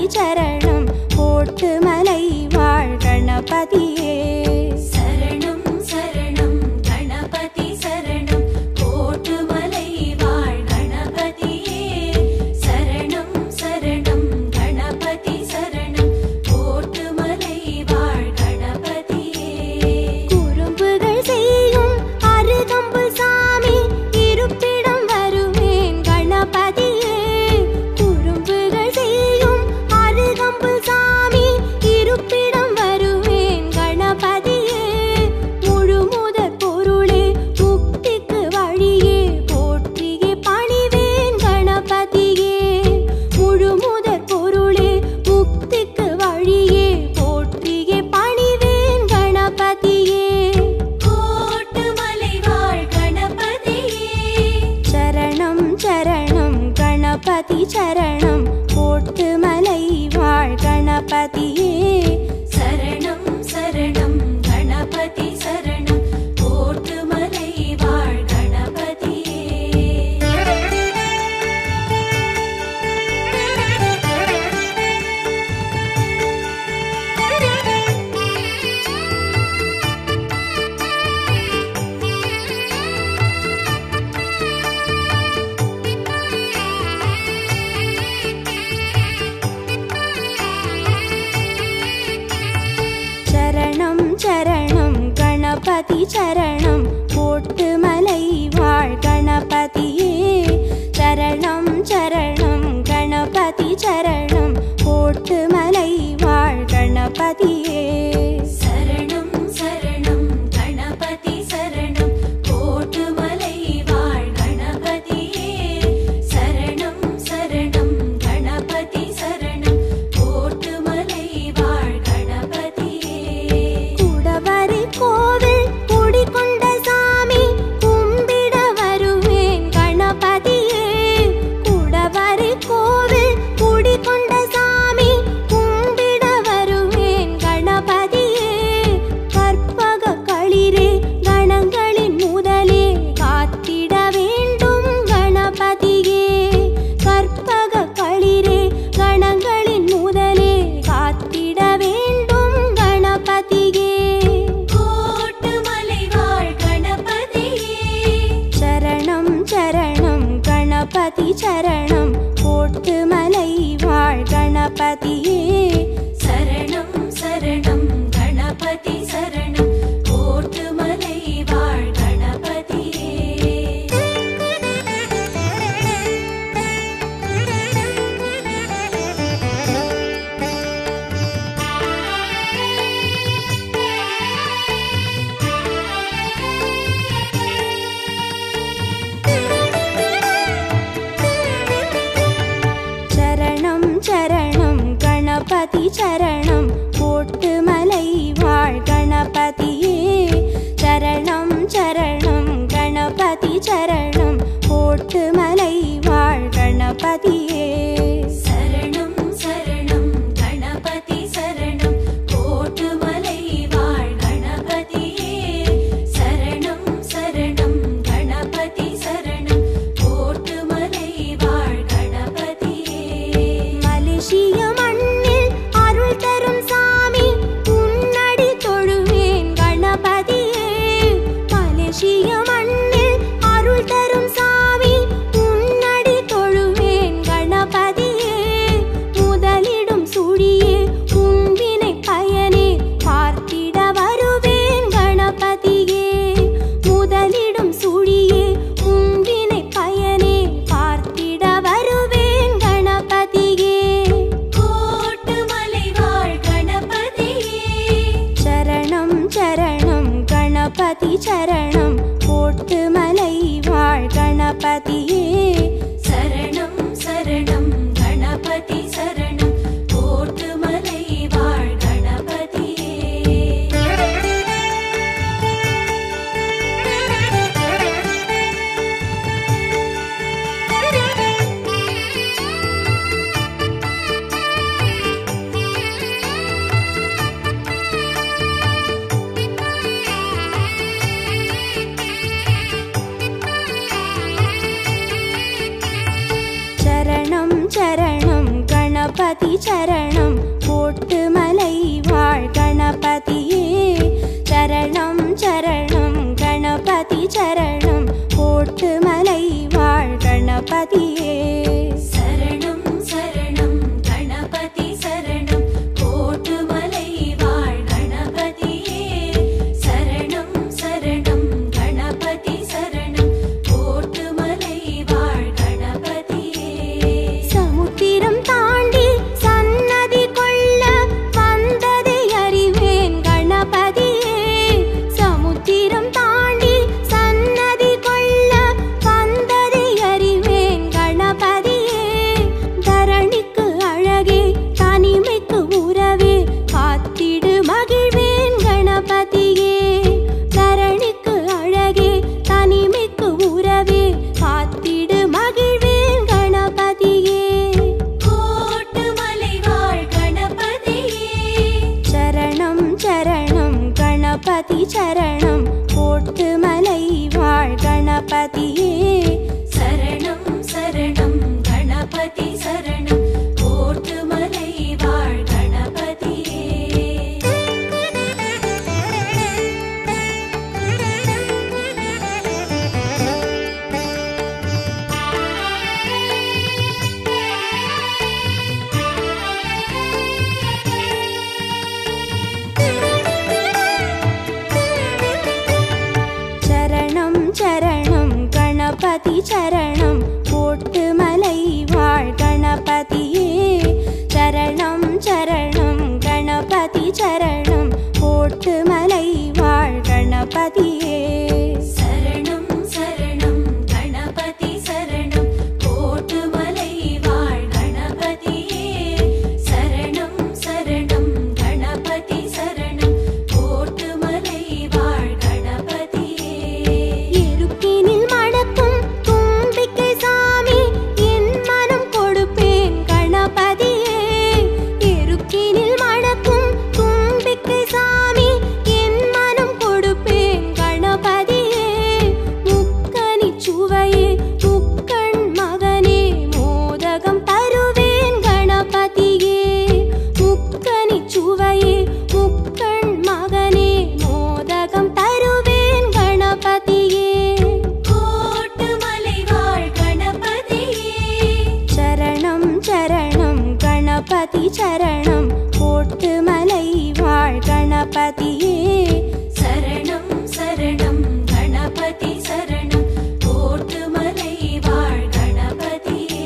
சரணம் போட்டு மலை வாழ் கணபதியே சரணம் சரணம் கணபதி சரணம் கோட்டுமலை வாழ் கணபதியே சரணம் சரணம் கணபதி சரணம் கோட்டுமலை வாழ் கணபதியே குறும்புகள் செய்யும் அருகம்பு சாமி இருப்பிடம் வருவேன் கணபதியே குறும்புகள் செய்யும் அருகம்பு சாமி இருப்பிடம் வருவேன் கணபதியே முழு முதற் பொருளே முக்திக்கு வழியே போற்றியே பணிவேன் கணபதியே முழு முதற் பொருளே முக்திக்கு வழியே போற்றியே பணிவேன் கணபதியே கோட்டுமலை வாழ் கணபதியே சரணம் சரணம் கணபதி சரணம் போட்டு மலை வாழ் கணபதியே சரணம் சரணம் கணபதி சரணம் கோட்டுமலை வாழ் கணபதியே சரணம் சரணம் கணபதி சரணம் போட்டு மலை வாழ் கணபதியே சரணம் சரணம் கணபதி சரணம் போட்டு மலை வாழ் கணபதியே சரணம் சரணம் கணபதி சரணம் கோட்டுமலை வாழ் கணபதியே சரணம் சரணம் கணபதி சரணம் கோட்டுமலை வாழ் கணபதியே குடவரை கோவில் குடிகொண்ட சாமி கும்பிட வருவேன் கணபதியே குடவரை கோவில் குடிகொண்ட சாமி கும்பிட வருவேன் கணபதியே கற்பக களிரே கணங்களின் முதலே காத்திட வேண்டும் கணபதியே கற்பக களிரே கணங்களின் முதலே காத்திட வேண்டும் கணபதியே கோட்டுமலை வாழ் கணபதியே சரணம் சரணம் கணபதி சரணம் போட்டு மலை வாழ் கணபதியே சரணம் சரணம் கணபதி சரணம் கோட்டுமலை வாழ் கணபதியே சரணம் சரணம் கணபதி சரணம் போட்டு மலை வாழ் கணபதியே சரணம் சரணம் கணபதி சரணம் போட்டு மலை வாழ் கணபதியே சரணம் சரணம் கணபதி சரணம் கோட்டுமலை வாழ் கணபதியே சரணம் சரணம் கணபதி சரணம் கோட்டுமலை வாழ் கணபதியே மலேசிய மண்ணில் அருள் தரும் சாமி உன்னடி தொழுவேன் கணபதியே மலேசிய மண்ணில் அருள் தரும் சாமி உன்னடி தொழுவேன் கணபதியே முதலிடும் சுழியே உன்வினை பயனே பார்த்திட வருவேன் கணபதியே முதலிடும் சுழியே உன்வினை பயனே பார்த்திட வருவேன் கணபதியே கணபதி சரணம் கோட்டுமலை வாழ் கணபதியே சரணம் சரணம் கணபதி சரணம் கோட்டுமலை வாழ் கணபதியே சரணம் சரணம் கணபதி சரணம் கோட்டுமலை வாழ் கணபதியே சரணம் சரணம் கணபதி சரணம் கோட்டுமலை வாழ் கணபதியே சமுத்திரம் தாண்டி சன்னதி கொள்ள வந்ததை அறிவேன் கணபதியே சமுத்திரம் தாண்டி சன்னதி கொள்ள வந்ததை அறிவேன் கணபதியே தரணிக்கு அழகே தனிமைக்கு உறவே காத்திடு மகிழ்வேன் கணபதியே தரணிக்கு அழகே தனிமைக்கு உறவே காத்திடு மகிழ்வேன் கணபதியே கோட்டுமலை வாழ் கணபதியே சரணம் சரணம் கணபதி சரணம் கோட்டுமலை வாழ் கணபதியே சரணம் சரணம் கணபதி சரணம் கோட்டுமலை வாழ் கணபதியே சரணம் சரணம் கணபதி சரணம் கோட்டுமலை வாழ் கணபதியே சரணம் சரணம் கணபதி சரணம் கோட்டுமலை வாழ் கணபதியே சரணம் சரணம் கணபதி சரணம் கோட்டுமலை வாழ் கணபதியே சரணம் சரணம் கணபதி சரணம் கோட்டுமலை வாழ் கணபதியே இருக்கினில் மணக்கும் தும்பிக்கை சாமி என் மனம் கொடுப்பேன் கணபதியே இருக்கினில் மணக்கும் தும்பிக்கை சாமி என் மனம் கொடுப்பேன் கணபதியே முக்கனி சுவையே முக்கண் மகனே மோதகம் தருவேன் கணபதியே முக்கனி சுவையே முக்கண் மகனே மோதகம் தருவேன் கணபதியே கோட்டுமலை வாழ் கணபதியே சரணம் சரணம் கணபதி சரணம் கோட்டுமலை வாழ் கணபதியே சரணம் சரணம் கணபதி சரணம் கோட்டுமலை வாழ் கணபதியே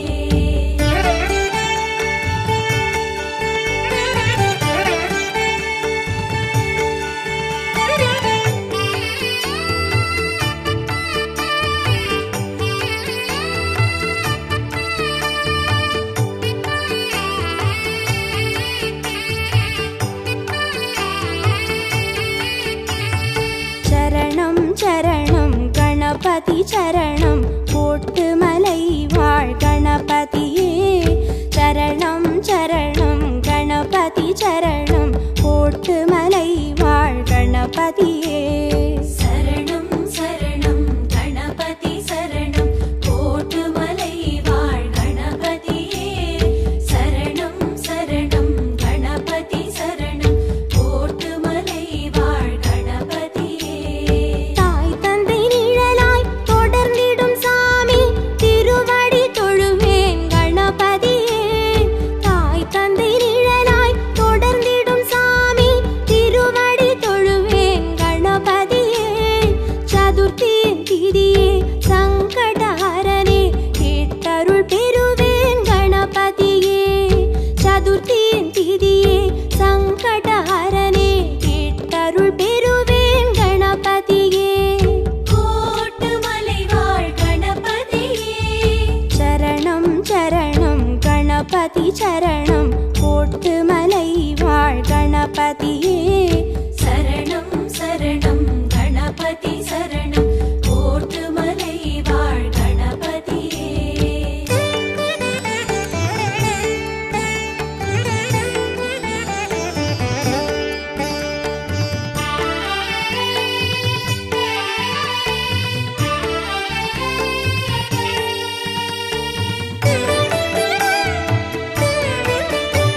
சரணம் சரணம் கணபதி சரணம் கோட்டுமலை வாழ் கணபதியே சரணம் சரணம் கணபதி சரணம் கோட்டுமலை வாழ் கணபதியே சரணம் சரணம் கணபதி சரணம் கோட்டுமலை வாழ் கணபதியே சரணம் சரணம் கணபதி சரணம் கோட்டுமலை வாழ் கணபதியே தாய் தந்தை நிழலாய் தொடர்ந்திடும் சாமி திருவடி தொழுவேன் கணபதியே தாய் தந்தை நிழலாய் தொடர்ந்திடும் சாமி திருவடி தொழுவேன் கணபதியே சதுர்த்தியின் திதியே சங்கடஹரனே கேட்டருள் பெறுவேன் கணபதியே சதுர்த்தியின் திதியே சங்கடஹரனே கேட்டருள் பெறுவேன் கணபதியே கோட்டுமலை வாழ் கணபதியே சரணம் சரணம் கணபதி சரணம் கோட்டுமலை வாழ் கணபதியே சரணம் சரணம் கணபதி சரணம் கோட்டுமலை வாழ் கணபதியே சரணம்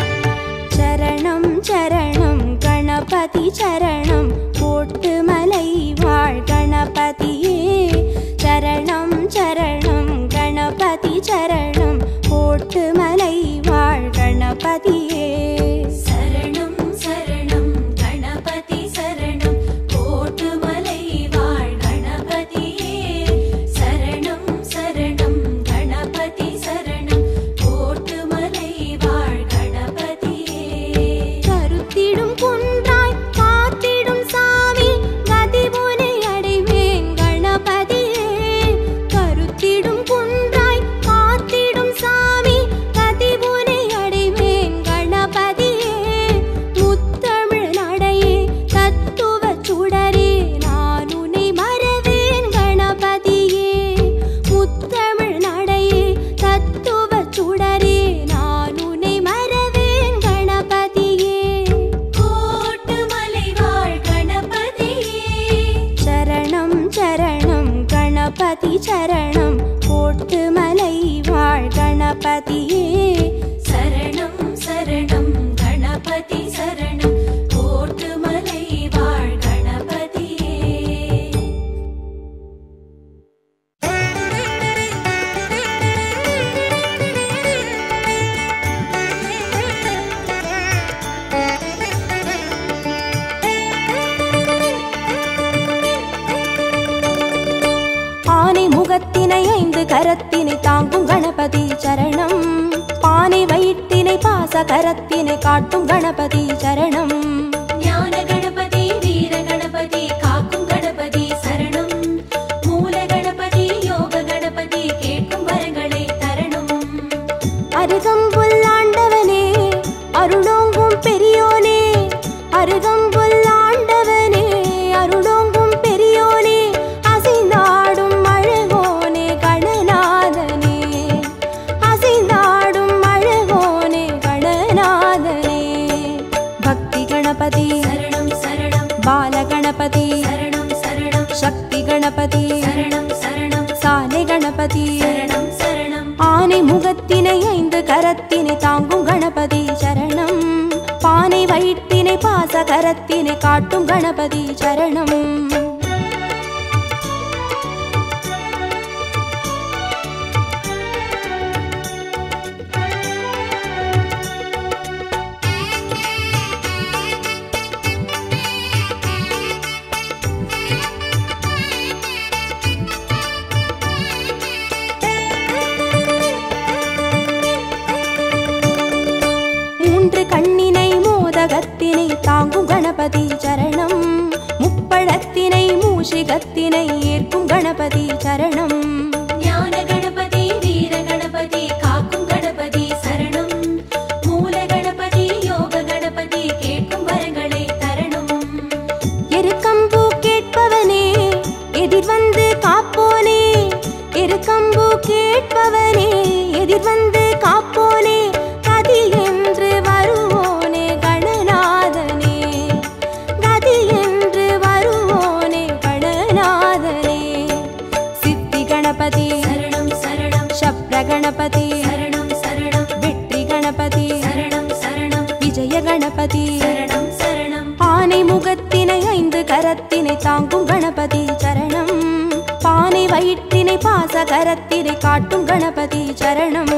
கணபதியே சரணம் சரணம் கணபதி சரணம் கோட்டுமலை வாழ் கணபதியே சரணம் சரணம் கணபதி சரணம் கோட்டுமலை வாழ் கணபதியே கருத்திடும் குன்றாய் காத்திடும் சாமி கதிபுனை அடைவேன் கணபதியே கருத்திடும் குன்றாய் காத்திடும் சாமி கதிபுனை அடைவேன் கணபதியே முத்தமிழ் நடையே தத்துவ சுடரே நான் உன்னை மறவேன் கணபதியே முத்தமிழ் நடையே தத்துவ சுடரே நான் உன்னை மறவேன் கணபதியே கோட்டுமலை வாழ் கணபதியே சரணம் சரணம் கணபதி சரணம் கோட்டுமலை வாழ் கணபதியே சரணம் சரணம் கணபதி சரணம் கோட்டுமலை வாழ் கணபதியே ஆனை முகத்தினை ஐந்து கரத்தினை தாங்கும் கணபதி சரணம் பானை வயிற்றினை பாச கரத்தினை காட்டும் கணபதி சரணம் ஞான கணபதி வீர கணபதி காக்கும் கணபதி சரணம் மூல கணபதி யோக கணபதி கேட்கும் வரங்களை தரணும் அருகம்புல் ஆண்டவனே அருளோங்கும் பெரியோனே அருகம்புல் ஆண்டவனே அருளோங்கும் பெரியோனே அசைந்தாடும் அழகோனே கணநாதனே அசைந்தாடும் அழகோனே கணநாதனே பக்தி கணபதி சரணம் சரணம் பால கணபதி சரணம் சரணம் சக்தி கணபதி சரணம் சரணம் சாலை கணபதி சரணம் சரணம் ஆனை முகத்தினை ஐந்து கரத்தினை தாங்கும் கணபதி சரணம் பானை வயிற்றினை பாச கரத்தினை காட்டும் கணபதி சரணம் மூன்று கண்ணினை மோதகத்தினை தாங்கும் கணபதி சரணம் முப்பழத்தினை மூஷிகத்தினை ஏற்கும் கணபதி சரணம் ஞான கணபதி வீர கணபதி காக்கும் கணபதி சரணம் மூல கணபதி யோக கணபதி கேட்கும் வரங்களை தரணும் எருக்கம்பூ கேட்பவனே எதிர் வந்து காப்போனே எருக்கம்பூ கேட்பவனே எதிர் வந்து காப்போனே கதி என்று வருவோனே கணநாதனே கதி என்று வருவோனே கணநாதனே சித்தி கணபதி சரணம் சரணம் சப்ர கணபதி சரணம் சரணம் வெற்றி கணபதி சரணம் சரணம் விஜய கணபதி சரணம் சரணம் ஆனை முகத்தினை ஐந்து கரத்தினை தாங்கும் கணபதி சரணம் பானை வயிற்றினை பாச கரத்தினை காட்டும் கணபதி சரணம்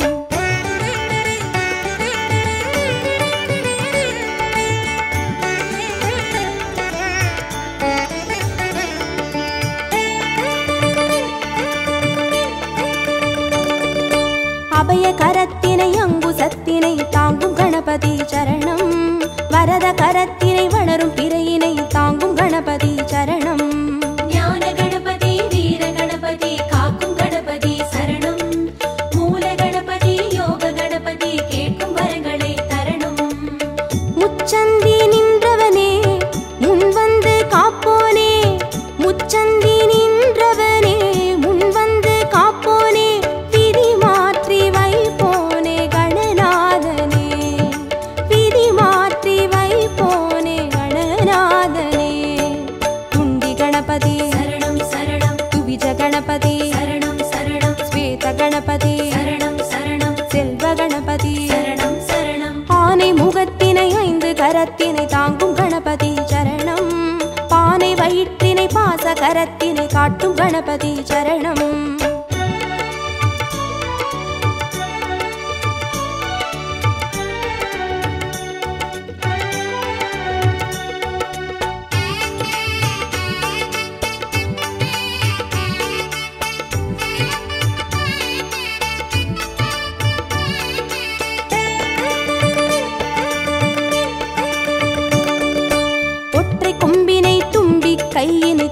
அபய கரத்தினை அங்குசத்தினை தாங்கும் கணபதி சரணம் வரத கரத்தினை வளரும் பிறையினை தாங்கும் கணபதி சரணம் ஞான கணபதி வீர கணபதி காக்கும் கணபதி சரணம் மூல கணபதி யோக கணபதி கேட்கும் வரங்களை தரணும் முச்சந்தி நின்றவனே முன் வந்து காப்போனே முச்சந்தி நின்றவனே முன் வந்து காப்போனே விதி மாற்றி வைப்போனே கணநாதனே விதி மாற்றி வைப்போனே கணநாதனே துண்டி கணபதி சரணம் சரணம் துவிஜ கணபதி சரணம் சரணம் ஸ்வேத கணபதி சரணம் சரணம் செல்வ கணபதி சரணம் சரணம் ஆனை முகத்தினை ஐந்து கரத்தினை தாங்கும் கணபதி சரணம் பானை வயிற்றினை பாச கரத்தினை காட்டும் கணபதி சரணம்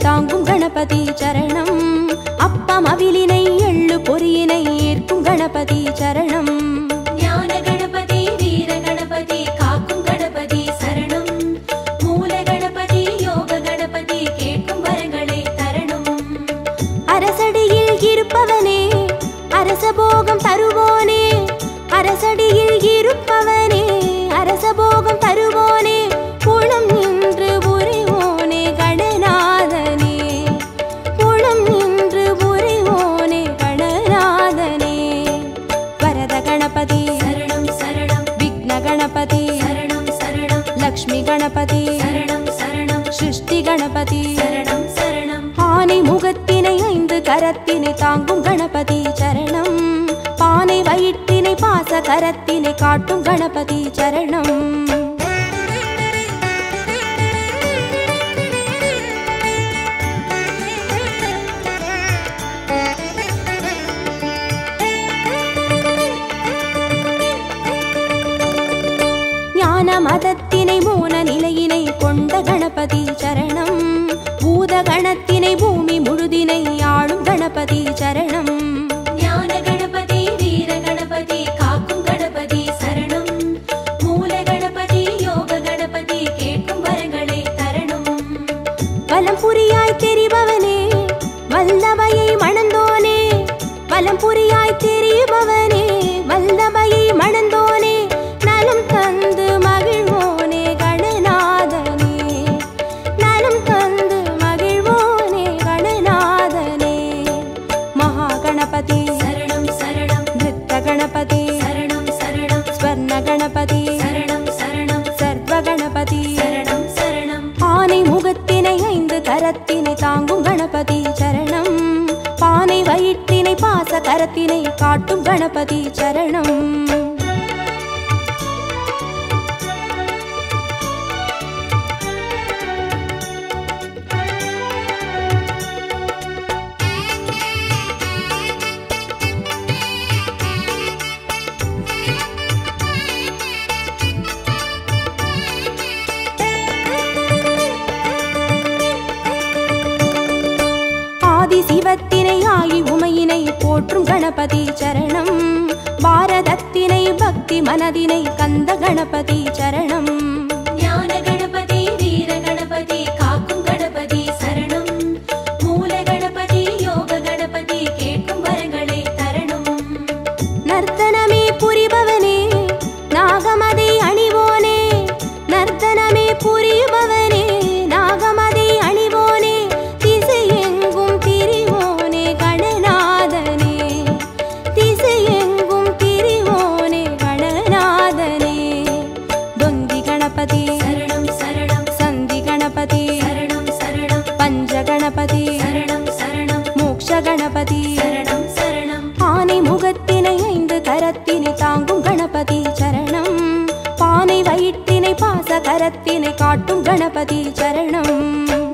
தாங்கும் கணபதி சரணம் அப்பம் அவிலினை எள்ளு பொறியினை ஏற்கும் கணபதி சரணம் ஞான கணபதி வீர கணபதி காக்கும் கணபதி சரணம் மூல கணபதி யோக கணபதி கேட்கும் வரங்களை தரணும் அரசடியில் இருப்பவனே அரசபோகம் தருவோனே அரசடியில் இருப்பவனே அரசபோகம் தருவோனே குளம் நின்று புரிவோனே கணநாதனே குளம் நின்று புரிவோனே கணநாதனே வரத கணபதி சரணம் சரணம் விக்ன கணபதி சரணம் சரணம் லக்ஷ்மி கணபதி சரணம் சரணம் சிருஷ்டி கணபதி சரணம் சரணம் ஆனை முகத்தினை ஐந்து கரத்தினை தாங்கும் கணபதி சரணம் பானை வயிற்றினை பாச கரத்தினை காட்டும் கணபதி சரணம் ஞான மதத்தினை மோன நிலையினை கொண்ட கணபதி சரணம் பூத கணத்தினை பூமி முழுதினை ஆளும் கணபதி சரணம் ஞான கணபதி வீர கணபதி காக்கும் கணபதி சரணம் மூல கணபதி யோக கணபதி கேட்கும் வரங்களை தரணும் வலம் புரியாய் தெரிபவனே வல்லமையை மணந்தோனே வலம் புரியாய் தெரிபவனே வல்லமையை மணந்தோனே நலம் தந்து மகிழ்வோனே கணநாதனே நலம் தந்து மகிழ்வோனே கணநாதனே மகா கணபதி சரணம் சரணம் நித்த கணபதி சரணம் சரணம் ஸ்வர்ண கணபதி சரணம் சரணம் சர்வ கணபதி சரணம் சரணம் ஆனை முகத்தினை ஐந்து கரத்தினை தாங்கும் கணபதி சரணம் பானை வயிற்றினை பாச கரத்தினை காட்டும் கணபதி சரணம் ஆதி சிவத்தினை ஆகி உமையினை போற்றும் கணபதி சரணம் பாரதத்தினை பக்தி மனதினை கந்த கணபதி சரணம் ஞான கணபதி வீர கணபதி காக்கும் கணபதி சரணம் மூல கணபதி யோக கணபதி கேட்கும் வரங்களை தரணும் நர்த்தனமே புரிபவனே நாகமதை அணிவோனே நர்த்தனமே புரிபவனே நாகமதை அணிவோனே திசையெங்கும் திரிவோனே கணநாதனே திசையெங்கும் திரிவோனே கணநாதனே தொந்தி கணபதி சரணம் சரணம் சந்தி கணபதி சரணம் சரணம் பஞ்ச கணபதி சரணம் சரணம் மோக்ஷ கணபதி சரணம் சரணம் ஆனை முகத்தினை ஐந்து கரத்தினை தாங்கும் கணபதி சரணம் பானை வயிற்றினை பாச கரத்தினை காட்டும் கணபதி சரணம்